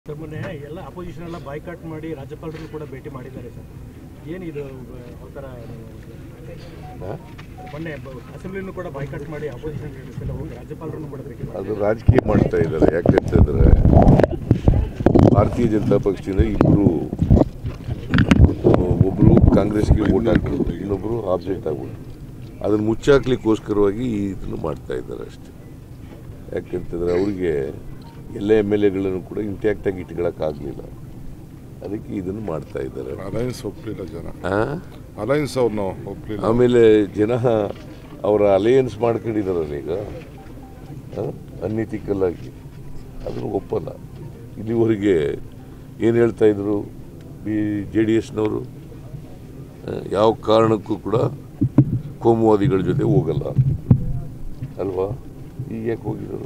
Sir ಮೊನ್ನೆ ಎಲ್ಲ opposition ಎಲ್ಲ ಬಾಯ್ಕಾಟ್ ಮಾಡಿ ರಾಜ್ಯಪಾಲರನ್ನು ಕೂಡ ಭೇಟಿ ಮಾಡಿದ್ದಾರೆ ಸರ್ ಏನಿದು ಆ ಥರ ಮೊನ್ನೆ ಅಸೆಂಬ್ಲಿನೂ ಕೂಡ ಬಾಯ್ಕಾಟ್ ಮಾಡಿ ಅಪೋಸಿಷನ್ ಲೀಡರ್ಸ್ ಎಲ್ಲ ಹೋಗಿ ರಾಜ್ಯಪಾಲರನ್ನು ಕೂಡ ಭೇಟಿ ಮಾಡಿ ಅದು ರಾಜಕೀಯ ಮಾಡ್ತಾ ಇದ್ದಾರೆ ಯಾಕಂತಂದ್ರೆ ಭಾರತೀಯ ಜನತಾ ಪಕ್ಷದಿಂದ ಇಬ್ಬರು ಒಬ್ಬರು ಕಾಂಗ್ರೆಸ್ಗೆ ವೋಟ್ ಹಾಕಿದ್ರು ಇನ್ನೊಬ್ಬರು ಆಬ್ಜೆಕ್ಟ್ ಆಗ್ಬಿಟ್ಟು ಅದನ್ನು ಮುಚ್ಚಾಕ್ಲಿಕ್ಕೋಸ್ಕರವಾಗಿ ಇದನ್ನು ಮಾಡ್ತಾ ಇದ್ದಾರೆ ಅಷ್ಟೇ ಯಾಕಂತಂದ್ರೆ ಅವ್ರಿಗೆ ಎಲ್ಲ ಎಮ್ ಎಲ್ ಎಗಳನ್ನು ಕೂಡ ಇಂಟ್ಯಾಕ್ಟಾಗಿ ಇಟ್ಕೊಳ್ಳೋಕ್ಕಾಗಲಿಲ್ಲ ಅದಕ್ಕೆ ಇದನ್ನು ಮಾಡ್ತಾ ಇದ್ದಾರೆ ಅಲಯನ್ಸ್ ಒಪ್ಪಲಿಲ್ಲ ಜನ ಆ? ಅಲಯನ್ಸ್ ಅವ್ರನ್ನ ಒಪ್ಪಲಿಲ್ಲ ಆಮೇಲೆ ಜನ ಅವರ ಅಲಯನ್ಸ್ ಮಾಡ್ಕೊಂಡಿದಾರಲ್ಲ ಈಗ ಅನ್ಎಥಿಕಲ್ ಆಗಿ ಅದನ್ನು ಒಪ್ಪಲ್ಲ ಇಲ್ಲಿವರೆಗೆ ಏನು ಹೇಳ್ತಾ ಇದ್ರು ಬಿ ಜೆ ಡಿ ಎಸ್ನವರು ಯಾವ ಕಾರಣಕ್ಕೂ ಕೂಡ ಕೋಮುವಾದಿಗಳ ಜೊತೆ ಹೋಗಲ್ಲ ಅಲ್ವಾ ಈಗ ಯಾಕೆ ಹೋಗಿರೋರು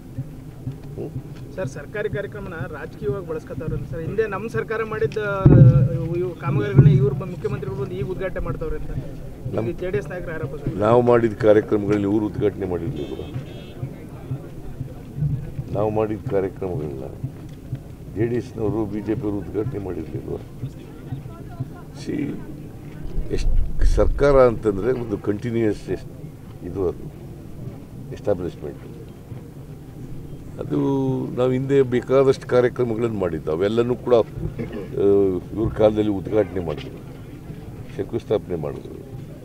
ಸರ್ ಸರ್ಕಾರಿ ಕಾರ್ಯಕ್ರಮನ ರಾಜಕೀಯವಾಗಿ ಬಳಸ್ಕೊತಾವ್ರಲ್ಲ ಸರ್ ಹಿಂದೆ ನಮ್ಮ ಸರ್ಕಾರ ಮಾಡಿದ್ದ ಇವು ಕಾಮಗಾರಿಗಳನ್ನ ಇವ್ರು ಬ- ಮುಖ್ಯಮಂತ್ರಿಗಳು ಬಂದು ಈಗ ಉದ್ಘಾಟನೆ ಮಾಡ್ತಾವ್ರೆ ಅಂತ ಈಗ ಜೆ ಡಿ ಎಸ್ ನಾಯಕರ ಆರೋಪ ಸರ್ ನಾವು ಮಾಡಿದ ಕಾರ್ಯಕ್ರಮಗಳನ್ನ ಇವರು ಉದ್ಘಾಟನೆ ಮಾಡಿರಲಿಲ್ಲ ನಾವು ಮಾಡಿದ ಕಾರ್ಯಕ್ರಮಗಳನ್ನ ಜೆ ಡಿ ಎಸ್ನವರು ಬಿ ಜೆ ಪಿಯವರು ಉದ್ಘಾಟನೆ ಮಾಡಿರಲಿಲ್ವ ಸಿ ಎಷ್ಟು ಸರ್ಕಾರ ಅಂತಂದರೆ ಒಂದು ಕಂಟಿನ್ಯೂಯಸ್ ಇದು ಅದು ಎಸ್ಟಾಬ್ಲಿಷ್ಮೆಂಟ್ ಅದು ನಾವು ಹಿಂದೆ ಬೇಕಾದಷ್ಟು ಕಾರ್ಯಕ್ರಮಗಳನ್ನು ಮಾಡಿದ್ದು ಅವೆಲ್ಲನೂ ಕೂಡ ಆ, ಇವ್ರ ಕಾಲದಲ್ಲಿ ಉದ್ಘಾಟನೆ ಮಾಡಿದ್ರು ಶಂಕುಸ್ಥಾಪನೆ ಮಾಡಿದ್ರು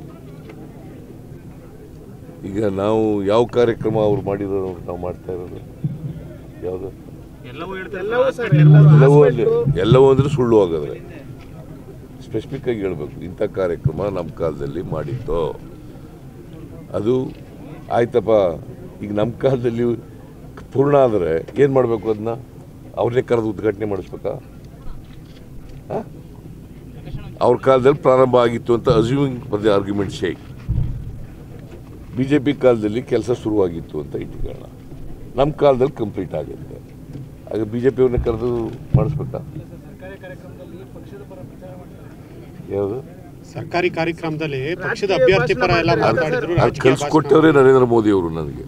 ಈಗ ನಾವು ಯಾವ ಕಾರ್ಯಕ್ರಮ ಅವ್ರು ಮಾಡಿರೋರು ನಾವು ಮಾಡ್ತಾ ಇರೋದು ಯಾವುದು ಎಲ್ಲವೂ ಸರ್ ಎಲ್ಲರೂ ಎಲ್ಲವೂ ಅಲ್ಲಿ ಎಲ್ಲವೂ ಅಂದರೆ ಸುಳ್ಳು ಹಾಗಾದ್ರೆ ಸ್ಪೆಸಿಫಿಕ್ ಆಗಿ ಹೇಳ್ಬೇಕು ಇಂಥ ಕಾರ್ಯಕ್ರಮ ನಮ್ಮ ಕಾಲದಲ್ಲಿ ಮಾಡಿತ್ತು ಅದು ಆಯ್ತಪ್ಪ ಈಗ ನಮ್ಮ ಕಾಲದಲ್ಲಿ ಪೂರ್ಣ ಆದರೆ ಏನು ಮಾಡಬೇಕು ಅದನ್ನ ಅವ್ರನ್ನೇ ಕರೆದು ಉದ್ಘಾಟನೆ ಮಾಡಿಸ್ಬೇಕಾ ಆ? ಅವ್ರ ಕಾಲದಲ್ಲಿ ಪ್ರಾರಂಭ ಆಗಿತ್ತು ಅಂತ assuming for the argument sake B J P ಕಾಲದಲ್ಲಿ ಕೆಲಸ ಶುರುವಾಗಿತ್ತು ಅಂತ ಇಟ್ಕೊಳ್ಳೋಣ ನಮ್ಮ ಕಾಲದಲ್ಲಿ ಕಂಪ್ಲೀಟ್ ಆಗುತ್ತೆ ಆಗ ಬಿ ಜೆ ಪಿಯವ್ರನ್ನ ಕರೆದು ಮಾಡಿಸ್ಬೇಕಾ ಸರ್ಕಾರಿ ಕಾರ್ಯಕ್ರಮದಲ್ಲಿ ಪಕ್ಷದ ಪರ ಪ್ರಚಾರ ಮಾಡ್ತಾರೆ ಯಾವುದು ಸರ್ಕಾರಿ ಕಾರ್ಯಕ್ರಮದಲ್ಲಿ ಪಕ್ಷದ ರಾಜಕೀಯ ಅಭ್ಯರ್ಥಿ ಪರ ಎಲ್ಲ ಭಾಷಣ ಮಾತಾಡಿದ್ರು ಅದು ರಾಜಕೀಯ ಭಾಷಣ ಕಲಿಸ್ಕೊಟ್ಟವ್ರೆ ನರೇಂದ್ರ ಮೋದಿ ಅವರು ನನಗೆ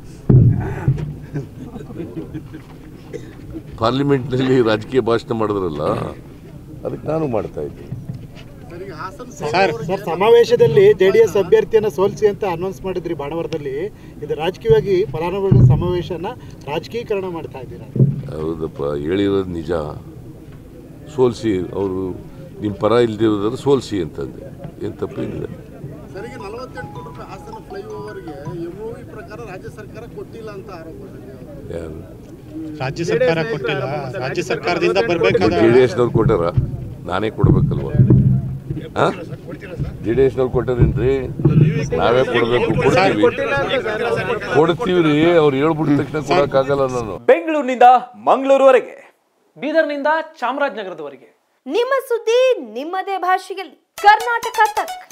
ಪಾರ್ಲಿಮೆಂಟ್ನಲ್ಲಿ ರಾಜಕೀಯ ಭಾಷಣ ಮಾಡಿದ್ರಲ್ಲ ಅದಕ್ಕೆ ನಾನು ಮಾಡ್ತಾ ಇದ್ದೀನಿ ಸರ್ ಸರ್ ಸಮಾವೇಶದಲ್ಲಿ ಜೆ ಡಿ ಎಸ್ ಅಭ್ಯರ್ಥಿಯನ್ನ ಸೋಲಿಸಿ ಅಂತ ಅನೌನ್ಸ್ ಮಾಡಿದ್ರಿ ಬಾಣವರದಲ್ಲಿ ಇದು ರಾಜಕೀಯವಾಗಿ ಫಲಾನುಭವಿಗಳ ಸಮಾವೇಶನ ರಾಜಕೀಕರಣ ಮಾಡ್ತಾ ಇದ್ದೀರಾ ಹೌದಪ್ಪ ಹೇಳಿರೋದು ನಿಜ ಸೋಲಿಸಿ ಅವರು ನಿಮ್ಮ ಪರ ಇಲ್ದಿರೋದಾದ್ರೆ ಸೋಲಿಸಿ ಅಂತಂದೆ ಏನು ತಪ್ಪೇನಿದೆ ಸರಿಗೆ ನಲವತ್ತೆಂಟು ಕೋಟಿ ರೂಪಾಯಿ ಹಾಸನ ಫ್ಲೈಓವರ್ಗೆ ಎಂಒವಿ ಪ್ರಕಾರ ರಾಜ್ಯ ಸರ್ಕಾರ ಕೊಟ್ಟಿಲ್ಲ ಅಂತ ಆರೋಪ ಇದೆ. ಯಾರು ರಾಜ್ಯ ಸರ್ಕಾರ ಕೊಟ್ಟಿಲ್ಲ ರಾಜ್ಯ ಸರ್ಕಾರದಿಂದ ಬರಬೇಕಾದ ಜೆ ಡಿ ಎಸ್ನವ್ರು ಕೊಟ್ಟಾರ ನಾನೇ ಕೊಡ್ಬೇಕಲ್ವ ಜೆ ಡಿ ಎಸ್ನವ್ರು ಕೊಟ್ಟಾರೇನ್ರಿ ನಾವೇ ಕೊಡಬೇಕು ಕೊಡ್ತೀವಿ ಕೊಟ್ಟಿಲ್ಲ ಅಂತ ಸರ್ ಕೊಡ್ತೀವಿ ರೀ ಅವ್ರು ಹೇಳ್ಬಿಟ್ಟ ತಕ್ಷಣ ಕೊಡೋಕ್ಕಾಗಲ್ಲ ನಾನು ಬೆಂಗಳೂರಿನಿಂದ ಮಂಗಳೂರುವರೆಗೆ ಬೀದರ್ನಿಂದ ಚಾಮರಾಜನಗರದವರೆಗೆ ನಿಮ್ಮ ಸುದ್ದಿ ನಿಮ್ಮದೇ ಭಾಷೆಯಲ್ಲಿ ಕರ್ನಾಟಕ ತಕ್